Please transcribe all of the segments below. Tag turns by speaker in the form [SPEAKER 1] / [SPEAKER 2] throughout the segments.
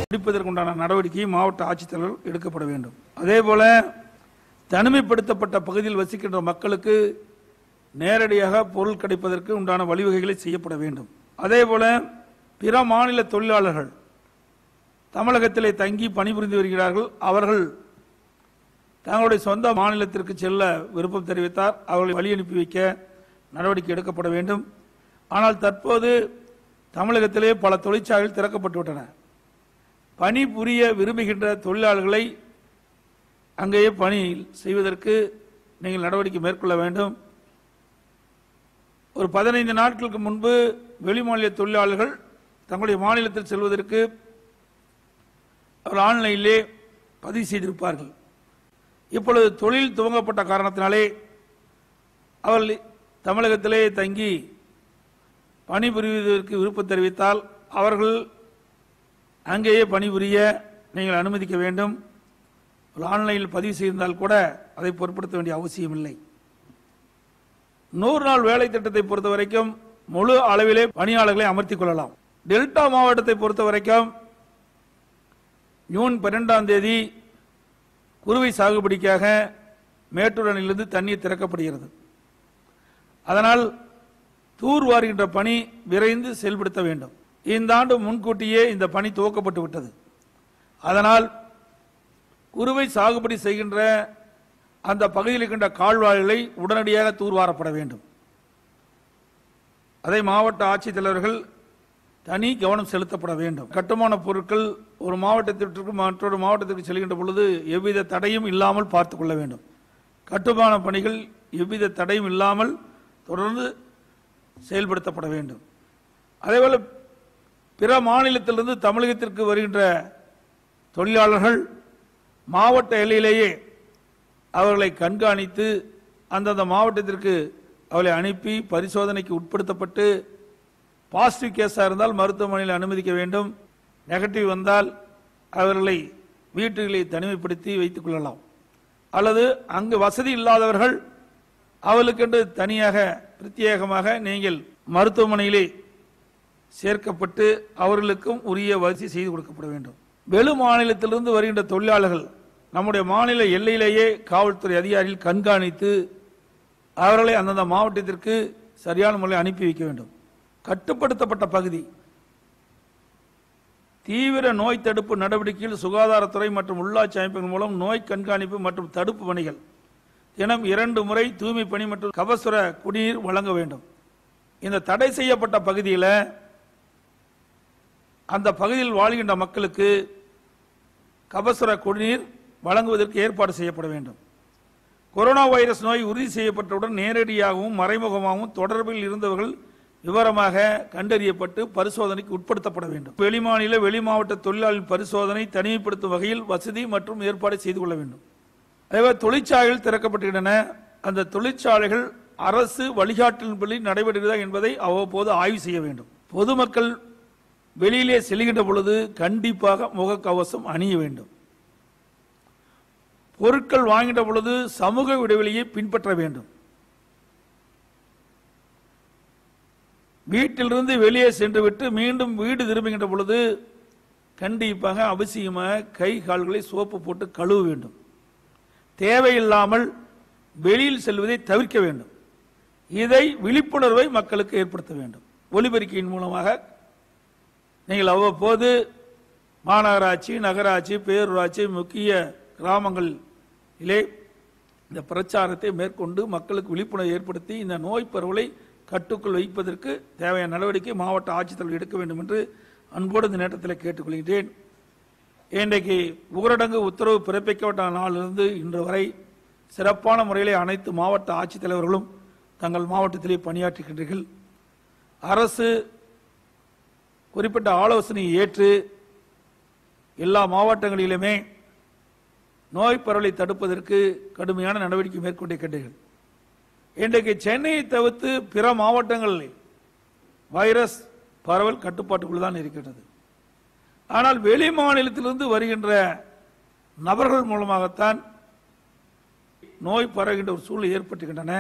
[SPEAKER 1] பிடிப்பதற்குண்டான நடவடிக்கை மாவட்ட ஆட்சித்தலைவர் எடுக்கப்பட வேண்டும் அதே போல தனிமைப்படுத்தப்பட்ட பகுதியில் வசிக்கின்ற மக்களுக்கு நேரடியாக பொருள் கிடைப்பதற்கு உண்டான வழிவகைகளை செய்யப்பட வேண்டும் அதே போல பிற மாநில தொழிலாளர்கள் தமிழகத்திலே தங்கி பணிபுரிந்து வருகிறார்கள் அவர்கள் தங்களுடைய சொந்த மாநிலத்திற்கு செல்ல விருப்பம் தெரிவித்தார் அவர்களை வழி அனுப்பி வைக்க நடவடிக்கை எடுக்கப்பட வேண்டும் ஆனால் தற்போது தமிழகத்திலே பல தொழிற்சாலைகள் திறக்கப்பட்டு விட்டன பணி புரிய விரும்புகின்ற தொழிலாளர்களை அங்கேயே பணி செய்வதற்கு நீங்கள் நடவடிக்கை மேற்கொள்ள வேண்டும் ஒரு பதினைந்து நாட்களுக்கு முன்பு வெளிமாநில தொழிலாளர்கள் தங்களுடைய மாநிலத்தில் செல்வதற்கு அவர் ஆன்லைனிலே பதிவு செய்திருப்பார்கள் இப்பொழுது தொழில் துவங்கப்பட்ட காரணத்தினாலே அவர்கள் தமிழகத்திலே தங்கி பணிபுரிவதற்கு விருப்பம் தெரிவித்தால் அவர்கள் அங்கேயே பணிபுரிய நீங்கள் அனுமதிக்க வேண்டும் ஒரு ஆன்லைனில் பதிவு செய்திருந்தால் கூட அதை பொருட்படுத்த வேண்டிய அவசியம் இல்லை நூறு நாள் வேலை திட்டத்தை பொறுத்த வரைக்கும் முழு அளவிலே பணியாளர்களை அமர்த்திக் கொள்ளலாம் டெல்டா மாவட்டத்தை பொறுத்த வரைக்கும் ஜூன் பன்னெண்டாம் தேதி குறுவை சாகுபடிக்காக மேட்டூர் அணையிலிருந்து தண்ணீர் திறக்கப்படுகிறது அதனால் தூர் வாருகின்ற பணி விரைந்து செயல்படுத்த வேண்டும் இந்த ஆண்டு முன்கூட்டியே இந்த பணி துவக்கப்பட்டு விட்டது அதனால் குறுவை சாகுபடி செய்கின்ற அந்த பகுதியில் இருக்கின்ற கால்வாய்களை உடனடியாக தூர்வாரப்பட வேண்டும் அதை மாவட்ட ஆட்சித்தலைவர்கள் தனி கவனம் செலுத்தப்பட வேண்டும் கட்டுமான பொருட்கள் ஒரு மாவட்டத்திற்கு மற்றொரு மாவட்டத்திற்கு செல்கின்ற பொழுது எவ்வித தடையும் இல்லாமல் பார்த்துக் கொள்ள வேண்டும் கட்டுமான பணிகள் எவ்வித தடையும் இல்லாமல் தொடர்ந்து செயல்படுத்தப்பட வேண்டும் அதேபோல பிற மாநிலத்திலிருந்து தமிழகத்திற்கு வருகின்ற தொழிலாளர்கள் மாவட்ட எல்லையிலேயே அவர்களை கண்காணித்து அந்தந்த மாவட்டத்திற்கு அவர்களை அனுப்பி பரிசோதனைக்கு உட்படுத்தப்பட்டு பாசிட்டிவ் கேஸாக இருந்தால் மருத்துவமனையில் அனுமதிக்க வேண்டும் நெகட்டிவ் வந்தால் அவர்களை வீட்டுகளை தனிமைப்படுத்தி வைத்துக் கொள்ளலாம் அல்லது அங்கு வசதி இல்லாதவர்கள் அவர்களுக்கென்று தனியாக பிரத்யேகமாக நீங்கள் மருத்துவமனையிலே சேர்க்கப்பட்டு அவர்களுக்கும் உரிய வசதி செய்து கொடுக்கப்பட வேண்டும் வெளி மாநிலத்திலிருந்து வருகின்ற தொழிலாளர்கள் நம்முடைய மாநில எல்லையிலேயே காவல்துறை அதிகாரிகள் கண்காணித்து அவர்களை அந்தந்த மாவட்டத்திற்கு சரியான முறையில் அனுப்பி வைக்க வேண்டும் கட்டுப்படுத்தப்பட்ட பகுதி தீவிர நோய் தடுப்பு நடவடிக்கையில் சுகாதாரத்துறை மற்றும் உள்ளாட்சி அமைப்புகள் மூலம் நோய் கண்காணிப்பு மற்றும் தடுப்பு பணிகள் தினம் இரண்டு முறை தூய்மை பணி மற்றும் கபசுர குடிநீர் வழங்க வேண்டும் இந்த தடை செய்யப்பட்ட பகுதியில் அந்த பகுதியில் வாழ்கின்ற மக்களுக்கு கபசுர குடிநீர் வழங்குவதற்கு ஏற்பாடு செய்யப்பட வேண்டும் கொரோனா வைரஸ் நோய் உறுதி செய்யப்பட்டவுடன் நேரடியாகவும் மறைமுகமாகவும் தொடர்பில் இருந்தவர்கள் விவரமாக கண்டறியப்பட்டு பரிசோதனைக்கு உட்படுத்தப்பட வேண்டும் வெளிமாநில வெளிமாவட்ட தொழிலாளர் பரிசோதனை தனிமைப்படுத்தும் வகையில் வசதி மற்றும் ஏற்பாடு செய்து கொள்ள வேண்டும் அதேபோல் தொழிற்சாலைகள் திறக்கப்பட்டுள்ளன அந்த தொழிற்சாலைகள் அரசு வழிகாட்டின்படி நடைபெறுகிறதா என்பதை அவ்வப்போது ஆய்வு செய்ய வேண்டும் பொதுமக்கள் வெளியிலே செல்கின்ற பொழுது கண்டிப்பாக முகக்கவசம் அணிய வேண்டும் பொருட்கள் வாங்கின்ற பொழுது சமூக இடைவெளியை பின்பற்ற வேண்டும் வீட்டிலிருந்து வெளியே சென்று விட்டு மீண்டும் வீடு திரும்புகின்ற பொழுது கண்டிப்பாக அவசியமாக கை கால்களை சோப்பு போட்டு கழுவ வேண்டும் தேவையில்லாமல் வெளியில் செல்வதை தவிர்க்க வேண்டும் இதை விழிப்புணர்வை மக்களுக்கு ஏற்படுத்த வேண்டும் ஒலிபெருக்கியின் மூலமாக நீங்கள் அவ்வப்போது மாநகராட்சி நகராட்சி பேரூராட்சி முக்கிய கிராமங்களிலே இந்த பிரச்சாரத்தை மேற்கொண்டு மக்களுக்கு விழிப்புணர்வு ஏற்படுத்தி இந்த நோய் பரவலை கட்டுக்குள் வைப்பதற்கு தேவையான நடவடிக்கை மாவட்ட ஆட்சித்தலைவர் எடுக்க வேண்டும் என்று அன்போடு இந்த நேரத்தில் கேட்டுக்கொள்கிறேன் இன்றைக்கு ஊரடங்கு உத்தரவு பிறப்பிக்கப்பட்ட நாளிலிருந்து இன்று வரை சிறப்பான முறையிலே அனைத்து மாவட்ட ஆட்சித்தலைவர்களும் தங்கள் மாவட்டத்திலே பணியாற்றுகின்றீர்கள் அரசு குறிப்பிட்ட ஆலோசனையை ஏற்று எல்லா மாவட்டங்களிலுமே நோய் பரவலை தடுப்பதற்கு கடுமையான நடவடிக்கை மேற்கொண்டிருக்கின்றீர்கள் இன்றைக்கு சென்னையை தவிர்த்து பிற மாவட்டங்களில் வைரஸ் பரவல் கட்டுப்பாட்டுக்குள் தான் இருக்கின்றது ஆனால் வெளி மாநிலத்திலிருந்து வருகின்ற நபர்கள் மூலமாகத்தான் நோய் பரவுகின்ற ஒரு சூழ்நிலை ஏற்பட்டுகின்றன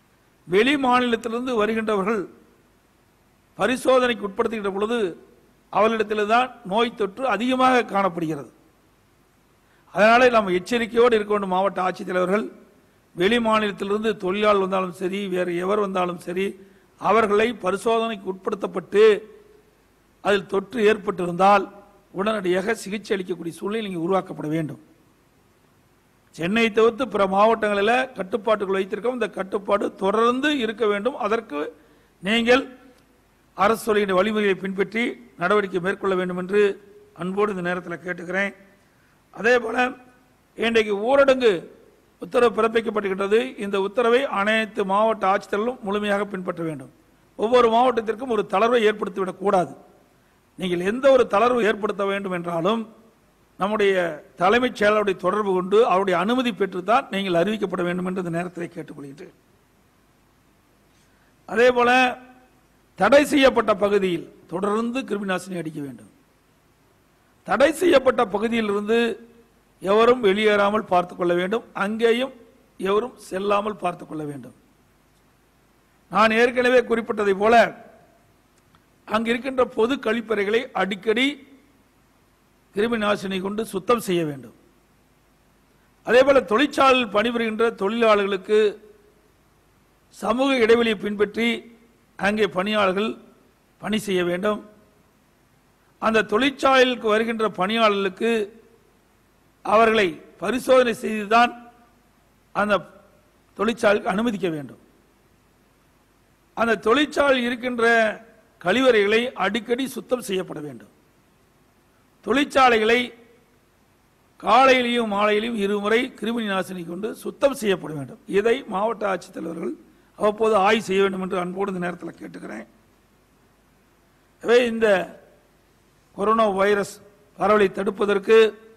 [SPEAKER 1] வெளி மாநிலத்திலிருந்து வருகின்றவர்கள் பரிசோதனைக்கு உட்படுத்துகின்ற பொழுது அவர்களிடத்தில் தான் நோய் தொற்று அதிகமாக காணப்படுகிறது அதனால நாம் எச்சரிக்கையோடு இருக்க வேண்டும் மாவட்ட ஆட்சித்தலைவர்கள் வெளி மாநிலத்திலிருந்து தொழிலாளர் வந்தாலும் சரி வேறு எவர் வந்தாலும் சரி அவர்களை பரிசோதனைக்கு உட்படுத்தப்பட்டு அதில் தொற்று ஏற்பட்டிருந்தால் உடனடியாக சிகிச்சை அளிக்கக்கூடிய சூழ்நிலை இங்கே உருவாக்கப்பட வேண்டும் சென்னை தவிர்த்து பிற மாவட்டங்களில் கட்டுப்பாட்டுகள் வைத்திருக்கோம் இந்த கட்டுப்பாடு தொடர்ந்து இருக்க வேண்டும் அதற்கு நீங்கள் அரசு சொல்கின்ற வழிமுறையை பின்பற்றி நடவடிக்கை மேற்கொள்ள வேண்டும் என்று அன்போடு இந்த நேரத்தில் கேட்டுக்கிறேன் அதே போல இன்றைக்கு ஊரடங்கு உத்தரவு பிறப்பிக்கப்பட்டுகின்றது இந்த உத்தரவை அனைத்து மாவட்ட ஆட்சித்தலைவர்களும் முழுமையாக பின்பற்ற வேண்டும் ஒவ்வொரு மாவட்டத்திற்கும் ஒரு தளர்வை ஏற்படுத்திவிடக் கூடாது நீங்கள் எந்த ஒரு தளர்வு ஏற்படுத்த வேண்டும் என்றாலும் நம்முடைய தலைமைச் செயலருடைய தொடர்பு கொண்டு அவருடைய அனுமதி பெற்றுத்தான் நீங்கள் அறிவிக்கப்பட வேண்டும் என்று இந்த நேரத்தில் கேட்டுக்கொள்கின்றேன் அதே போல தடை செய்யப்பட்ட பகுதியில் தொடர்ந்து கிருமிநாசினி அடிக்க வேண்டும் தடை செய்யப்பட்ட பகுதியிலிருந்து எவரும் வெளியேறாமல் பார்த்துக் கொள்ள வேண்டும் அங்கேயும் எவரும் செல்லாமல் பார்த்துக் கொள்ள வேண்டும் நான் ஏற்கனவே குறிப்பிட்டதை போல அங்கு இருக்கின்ற பொது கழிப்பறைகளை அடிக்கடி கிருமி நாசினி கொண்டு சுத்தம் செய்ய வேண்டும் அதே போல தொழிற்சாலையில் பணிபுரிகின்ற தொழிலாளர்களுக்கு சமூக இடைவெளியை பின்பற்றி அங்கே பணியாளர்கள் பணி செய்ய வேண்டும் அந்த தொழிற்சாலைக்கு வருகின்ற பணியாளர்களுக்கு அவர்களை பரிசோதனை செய்துதான் அந்த தொழிற்சாலைக்கு அனுமதிக்க வேண்டும் அந்த தொழிற்சாலையில் இருக்கின்ற கழிவறைகளை அடிக்கடி சுத்தம் செய்யப்பட வேண்டும் தொழிற்சாலைகளை காலையிலையும் மாலையிலையும் இருமுறை கிருமி நாசினி கொண்டு சுத்தம் செய்யப்பட வேண்டும் இதை மாவட்ட ஆட்சித்தலைவர்கள் அவ்வப்போது ஆய்வு செய்ய வேண்டும் என்று அன்போடு இந்த நேரத்தில் கேட்டுக்கிறேன் எனவே இந்த கொரோனா வைரஸ் பரவலை தடுப்பதற்கு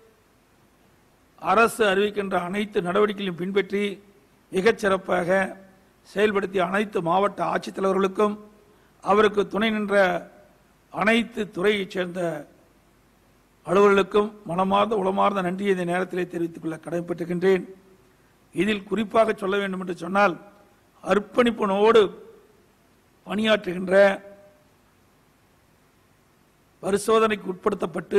[SPEAKER 1] அரசு அறிவிக்கின்ற அனைத்து நடவடிக்கைகளையும் பின்பற்றி மிகச் சிறப்பாக செயல்படுத்திய அனைத்து மாவட்ட ஆட்சித்தலைவர்களுக்கும் அவருக்கு துணை நின்ற அனைத்து துறையைச் சேர்ந்த அலுவலர்களுக்கும் மனமார்ந்த உளமார்ந்த நன்றியை இந்த நேரத்திலே தெரிவித்துக் கொள்ள கடமைப்பட்டிருக்கின்றேன் இதில் குறிப்பாக சொல்ல வேண்டும் என்று சொன்னால் அர்ப்பணிப்புணோடு பணியாற்றுகின்ற பரிசோதனைக்கு உட்படுத்தப்பட்டு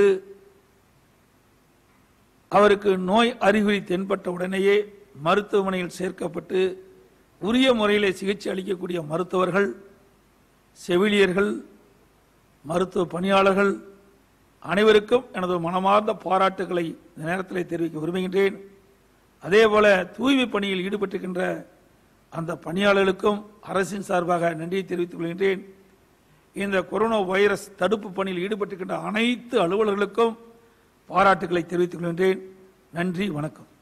[SPEAKER 1] அவருக்கு நோய் அறிகுறி தென்பட்ட உடனேயே மருத்துவமனையில் சேர்க்கப்பட்டு உரிய முறையிலே சிகிச்சை அளிக்கக்கூடிய மருத்துவர்கள் செவிலியர்கள் மருத்துவ பணியாளர்கள் அனைவருக்கும் எனது மனமார்ந்த பாராட்டுகளை இந்த நேரத்தில் தெரிவிக்க விரும்புகின்றேன் அதே போல தூய்மை பணியில் ஈடுபட்டிருக்கின்ற அந்த பணியாளர்களுக்கும் அரசின் சார்பாக நன்றியை தெரிவித்துக் கொள்கின்றேன் இந்த கொரோனா வைரஸ் தடுப்பு பணியில் ஈடுபட்டிருக்கின்ற அனைத்து அலுவலர்களுக்கும் பாராட்டுகளை தெரிவித்துக் கொள்கின்றேன் நன்றி வணக்கம்